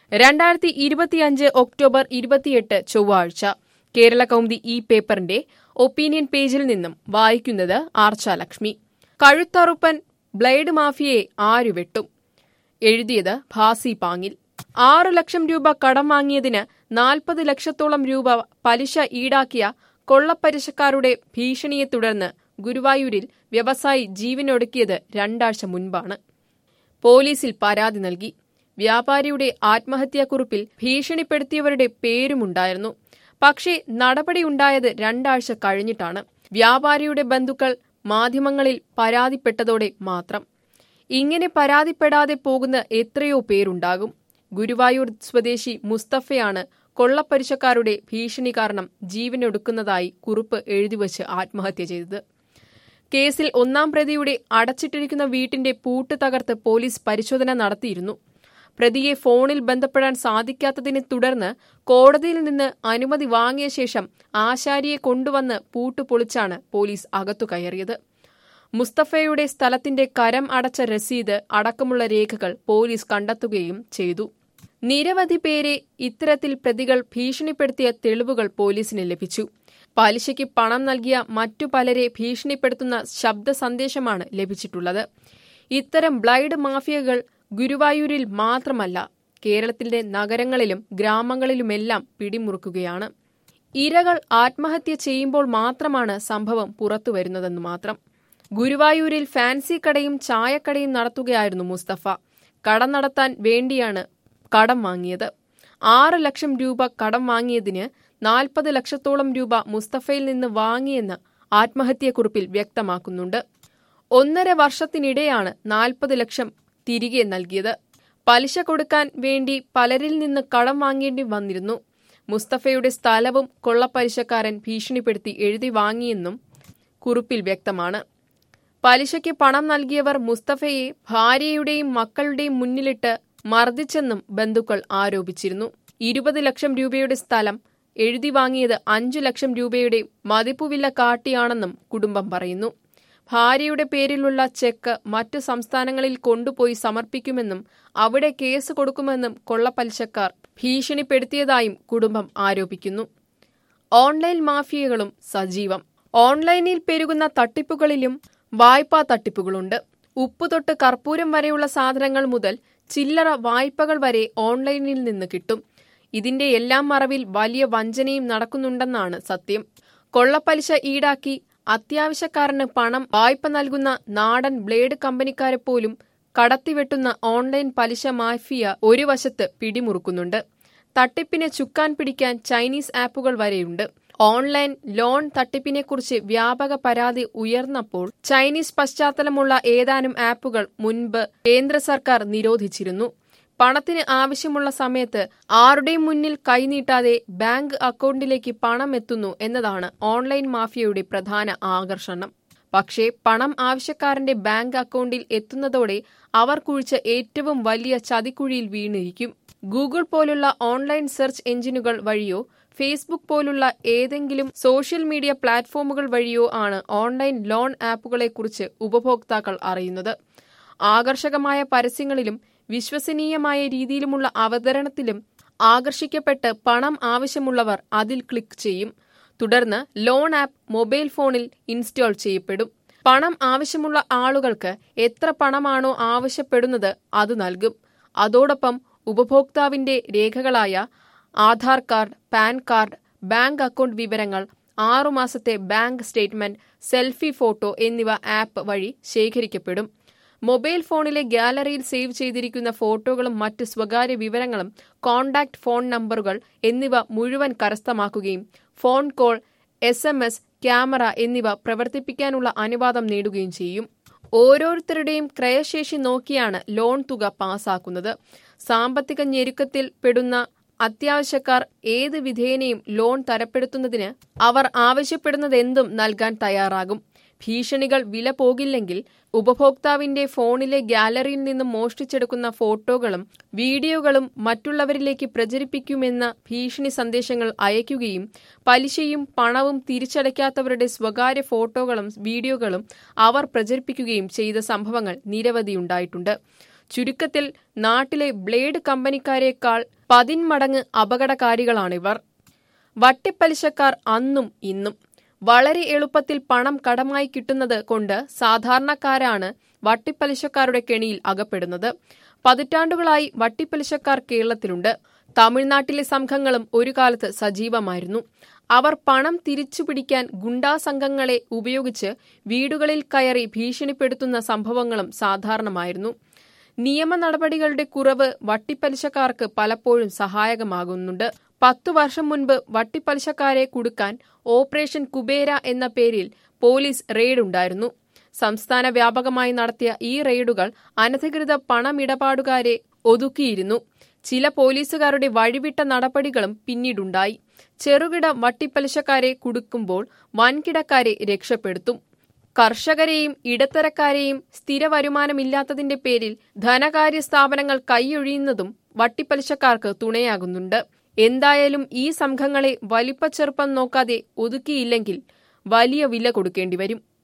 രണ്ടായിരത്തി ഇരുപത്തിയഞ്ച് ഒക്ടോബർ ഇരുപത്തിയെട്ട് ചൊവ്വാഴ്ച കേരള കൗമുദി ഈ പേപ്പറിന്റെ ഒപ്പീനിയൻ പേജിൽ നിന്നും വായിക്കുന്നത് ആർച്ച ലക്ഷ്മി കഴുത്തറുപ്പൻ ബ്ലേഡ് മാഫിയയെ ആരു വെട്ടും എഴുതിയത് ഭാസി പാങ്ങിൽ ആറു ലക്ഷം രൂപ കടം വാങ്ങിയതിന് നാൽപ്പത് ലക്ഷത്തോളം രൂപ പലിശ ഈടാക്കിയ കൊള്ളപ്പലിശക്കാരുടെ ഭീഷണിയെ തുടർന്ന് ഗുരുവായൂരിൽ വ്യവസായി ജീവനൊടുക്കിയത് രണ്ടാഴ്ച മുൻപാണ് പോലീസിൽ പരാതി നൽകി വ്യാപാരിയുടെ ആത്മഹത്യാക്കുറിപ്പിൽ ഭീഷണിപ്പെടുത്തിയവരുടെ പേരുമുണ്ടായിരുന്നു പക്ഷേ നടപടിയുണ്ടായത് രണ്ടാഴ്ച കഴിഞ്ഞിട്ടാണ് വ്യാപാരിയുടെ ബന്ധുക്കൾ മാധ്യമങ്ങളിൽ പരാതിപ്പെട്ടതോടെ മാത്രം ഇങ്ങനെ പരാതിപ്പെടാതെ പോകുന്ന എത്രയോ പേരുണ്ടാകും ഗുരുവായൂർ സ്വദേശി മുസ്തഫയാണ് കൊള്ളപ്പലിശക്കാരുടെ ഭീഷണി കാരണം ജീവനൊടുക്കുന്നതായി കുറിപ്പ് എഴുതിവച്ച് ആത്മഹത്യ ചെയ്തത് കേസിൽ ഒന്നാം പ്രതിയുടെ അടച്ചിട്ടിരിക്കുന്ന വീട്ടിന്റെ പൂട്ട് തകർത്ത് പോലീസ് പരിശോധന നടത്തിയിരുന്നു പ്രതിയെ ഫോണിൽ ബന്ധപ്പെടാൻ സാധിക്കാത്തതിനെ തുടർന്ന് കോടതിയിൽ നിന്ന് അനുമതി വാങ്ങിയ ശേഷം ആശാരിയെ കൊണ്ടുവന്ന് പൂട്ട് പൊളിച്ചാണ് പോലീസ് അകത്തു കയറിയത് മുസ്തഫയുടെ സ്ഥലത്തിന്റെ കരം അടച്ച രസീത് അടക്കമുള്ള രേഖകൾ പോലീസ് കണ്ടെത്തുകയും ചെയ്തു നിരവധി പേരെ ഇത്തരത്തിൽ പ്രതികൾ ഭീഷണിപ്പെടുത്തിയ തെളിവുകൾ പോലീസിന് ലഭിച്ചു പലിശയ്ക്ക് പണം നൽകിയ മറ്റു പലരെ ഭീഷണിപ്പെടുത്തുന്ന ശബ്ദ സന്ദേശമാണ് ലഭിച്ചിട്ടുള്ളത് ഇത്തരം ബ്ലൈഡ് മാഫിയകൾ ഗുരുവായൂരിൽ മാത്രമല്ല കേരളത്തിന്റെ നഗരങ്ങളിലും ഗ്രാമങ്ങളിലുമെല്ലാം പിടിമുറുക്കുകയാണ് ഇരകൾ ആത്മഹത്യ ചെയ്യുമ്പോൾ മാത്രമാണ് സംഭവം പുറത്തുവരുന്നതെന്ന് മാത്രം ഗുരുവായൂരിൽ ഫാൻസി കടയും ചായക്കടയും നടത്തുകയായിരുന്നു മുസ്തഫ കട നടത്താൻ വേണ്ടിയാണ് കടം വാങ്ങിയത് ആറ് ലക്ഷം രൂപ കടം വാങ്ങിയതിന് നാൽപ്പത് ലക്ഷത്തോളം രൂപ മുസ്തഫയിൽ നിന്ന് വാങ്ങിയെന്ന് ആത്മഹത്യാക്കുറിപ്പിൽ വ്യക്തമാക്കുന്നുണ്ട് ഒന്നര വർഷത്തിനിടെയാണ് നാൽപ്പത് ലക്ഷം തിരികെ നൽകിയത് പലിശ കൊടുക്കാൻ വേണ്ടി പലരിൽ നിന്ന് കടം വാങ്ങേണ്ടി വന്നിരുന്നു മുസ്തഫയുടെ സ്ഥലവും കൊള്ളപ്പലിശക്കാരൻ ഭീഷണിപ്പെടുത്തി എഴുതി വാങ്ങിയെന്നും കുറിപ്പിൽ വ്യക്തമാണ് പലിശയ്ക്ക് പണം നൽകിയവർ മുസ്തഫയെ ഭാര്യയുടെയും മക്കളുടെയും മുന്നിലിട്ട് മർദ്ദിച്ചെന്നും ബന്ധുക്കൾ ആരോപിച്ചിരുന്നു ഇരുപത് ലക്ഷം രൂപയുടെ സ്ഥലം എഴുതി വാങ്ങിയത് അഞ്ചു ലക്ഷം രൂപയുടെ മതിപ്പുവില്ല കാട്ടിയാണെന്നും കുടുംബം പറയുന്നു ഭാര്യയുടെ പേരിലുള്ള ചെക്ക് മറ്റു സംസ്ഥാനങ്ങളിൽ കൊണ്ടുപോയി സമർപ്പിക്കുമെന്നും അവിടെ കേസ് കൊടുക്കുമെന്നും കൊള്ളപ്പലിശക്കാർ ഭീഷണിപ്പെടുത്തിയതായും കുടുംബം ആരോപിക്കുന്നു ഓൺലൈൻ മാഫിയകളും സജീവം ഓൺലൈനിൽ പെരുകുന്ന തട്ടിപ്പുകളിലും വായ്പാ തട്ടിപ്പുകളുണ്ട് ഉപ്പ് തൊട്ട് കർപ്പൂരം വരെയുള്ള സാധനങ്ങൾ മുതൽ ചില്ലറ വായ്പകൾ വരെ ഓൺലൈനിൽ നിന്ന് കിട്ടും ഇതിന്റെ എല്ലാം മറവിൽ വലിയ വഞ്ചനയും നടക്കുന്നുണ്ടെന്നാണ് സത്യം കൊള്ളപ്പലിശ ഈടാക്കി അത്യാവശ്യക്കാരന് പണം വായ്പ നൽകുന്ന നാടൻ ബ്ലേഡ് കമ്പനിക്കാരെ പോലും കടത്തിവെട്ടുന്ന ഓൺലൈൻ പലിശ മാഫിയ ഒരു വശത്ത് പിടിമുറുക്കുന്നുണ്ട് തട്ടിപ്പിന് ചുക്കാൻ പിടിക്കാൻ ചൈനീസ് ആപ്പുകൾ വരെയുണ്ട് ഓൺലൈൻ ലോൺ തട്ടിപ്പിനെക്കുറിച്ച് വ്യാപക പരാതി ഉയർന്നപ്പോൾ ചൈനീസ് പശ്ചാത്തലമുള്ള ഏതാനും ആപ്പുകൾ മുൻപ് കേന്ദ്ര സർക്കാർ നിരോധിച്ചിരുന്നു പണത്തിന് ആവശ്യമുള്ള സമയത്ത് ആരുടെയും മുന്നിൽ കൈനീട്ടാതെ ബാങ്ക് അക്കൗണ്ടിലേക്ക് പണം എത്തുന്നു എന്നതാണ് ഓൺലൈൻ മാഫിയയുടെ പ്രധാന ആകർഷണം പക്ഷേ പണം ആവശ്യക്കാരന്റെ ബാങ്ക് അക്കൗണ്ടിൽ എത്തുന്നതോടെ അവർ കുഴിച്ച ഏറ്റവും വലിയ ചതിക്കുഴിയിൽ വീണിരിക്കും ഗൂഗിൾ പോലുള്ള ഓൺലൈൻ സെർച്ച് എഞ്ചിനുകൾ വഴിയോ ഫേസ്ബുക്ക് പോലുള്ള ഏതെങ്കിലും സോഷ്യൽ മീഡിയ പ്ലാറ്റ്ഫോമുകൾ വഴിയോ ആണ് ഓൺലൈൻ ലോൺ ആപ്പുകളെക്കുറിച്ച് ഉപഭോക്താക്കൾ അറിയുന്നത് ആകർഷകമായ പരസ്യങ്ങളിലും വിശ്വസനീയമായ രീതിയിലുമുള്ള അവതരണത്തിലും ആകർഷിക്കപ്പെട്ട് പണം ആവശ്യമുള്ളവർ അതിൽ ക്ലിക്ക് ചെയ്യും തുടർന്ന് ലോൺ ആപ്പ് മൊബൈൽ ഫോണിൽ ഇൻസ്റ്റാൾ ചെയ്യപ്പെടും പണം ആവശ്യമുള്ള ആളുകൾക്ക് എത്ര പണമാണോ ആവശ്യപ്പെടുന്നത് അത് നൽകും അതോടൊപ്പം ഉപഭോക്താവിന്റെ രേഖകളായ Aadhaar card PAN card bank account വിവരങ്ങൾ ആറുമാസത്തെ ബാങ്ക് സ്റ്റേറ്റ്മെന്റ് സെൽഫി ഫോട്ടോ എന്നിവ ആപ്പ് വഴി ശേഖരിക്കപ്പെടും മൊബൈൽ ഫോണിലെ ഗാലറിയിൽ സേവ് ചെയ്തിരിക്കുന്ന ഫോട്ടോകളും മറ്റ് സ്വകാര്യ വിവരങ്ങളും കോൺടാക്ട് ഫോൺ നമ്പറുകൾ എന്നിവ മുഴുവൻ കരസ്ഥമാക്കുകയും phone call S M S camera എന്നിവ പ്രവർത്തിപ്പിക്കാനുള്ള അനുവാദം നേടുകയും ചെയ്യും ഓരോരുത്തരുടെയും ക്രയശേഷി നോക്കിയാണ് ലോൺ തുക പാസാക്കുന്നത് സാമ്പത്തിക ഞെരുക്കത്തിൽ പെടുന്ന അത്യാവശ്യക്കാർ ഏത് വിധേനയും ലോൺ തരപ്പെടുത്തുന്നതിന് അവർ ആവശ്യപ്പെടുന്നതെന്തും നൽകാൻ തയ്യാറാകും ഭീഷണികൾ വില പോകില്ലെങ്കിൽ ഉപഭോക്താവിന്റെ ഫോണിലെ ഗാലറിയിൽ നിന്നും മോഷ്ടിച്ചെടുക്കുന്ന ഫോട്ടോകളും വീഡിയോകളും മറ്റുള്ളവരിലേക്ക് പ്രചരിപ്പിക്കുമെന്ന ഭീഷണി സന്ദേശങ്ങൾ അയക്കുകയും പലിശയും പണവും തിരിച്ചടയ്ക്കാത്തവരുടെ സ്വകാര്യ ഫോട്ടോകളും വീഡിയോകളും അവർ പ്രചരിപ്പിക്കുകയും ചെയ്ത സംഭവങ്ങൾ നിരവധിയുണ്ടായിട്ടുണ്ട് ചുരുക്കത്തിൽ നാട്ടിലെ ബ്ലേഡ് കമ്പനിക്കാരേക്കാൾ പതിന്മടങ്ങ് അപകടകാരികളാണിവർ വട്ടിപ്പലിശക്കാർ അന്നും ഇന്നും വളരെ എളുപ്പത്തിൽ പണം കടമായി കിട്ടുന്നത് കൊണ്ട് സാധാരണക്കാരാണ് വട്ടിപ്പലിശക്കാരുടെ കെണിയിൽ അകപ്പെടുന്നത് പതിറ്റാണ്ടുകളായി വട്ടിപ്പലിശക്കാർ കേരളത്തിലുണ്ട് തമിഴ്നാട്ടിലെ സംഘങ്ങളും ഒരു കാലത്ത് സജീവമായിരുന്നു അവർ പണം തിരിച്ചുപിടിക്കാൻ ഗുണ്ടാ സംഘങ്ങളെ ഉപയോഗിച്ച് വീടുകളിൽ കയറി ഭീഷണിപ്പെടുത്തുന്ന സംഭവങ്ങളും സാധാരണമായിരുന്നു നിയമ നടപടികളുടെ കുറവ് വട്ടിപ്പലിശക്കാർക്ക് പലപ്പോഴും സഹായകമാകുന്നുണ്ട് പത്തു വർഷം മുൻപ് വട്ടിപ്പലിശക്കാരെ കുടുക്കാൻ ഓപ്പറേഷൻ കുബേര എന്ന പേരിൽ പോലീസ് റെയ്ഡുണ്ടായിരുന്നു സംസ്ഥാന വ്യാപകമായി നടത്തിയ ഈ റെയ്ഡുകൾ അനധികൃത പണമിടപാടുകാരെ ഒതുക്കിയിരുന്നു ചില പോലീസുകാരുടെ വഴിവിട്ട നടപടികളും പിന്നീടുണ്ടായി ചെറുകിട വട്ടിപ്പലിശക്കാരെ കുടുക്കുമ്പോൾ വൻകിടക്കാരെ രക്ഷപ്പെടുത്തും കർഷകരെയും ഇടത്തരക്കാരെയും സ്ഥിര വരുമാനമില്ലാത്തതിന്റെ പേരിൽ ധനകാര്യ സ്ഥാപനങ്ങൾ കൈയൊഴിയുന്നതും വട്ടിപ്പലിശക്കാർക്ക് തുണയാകുന്നുണ്ട് എന്തായാലും ഈ സംഘങ്ങളെ വലിപ്പച്ചെറുപ്പം നോക്കാതെ ഒതുക്കിയില്ലെങ്കിൽ വലിയ വില കൊടുക്കേണ്ടി വരും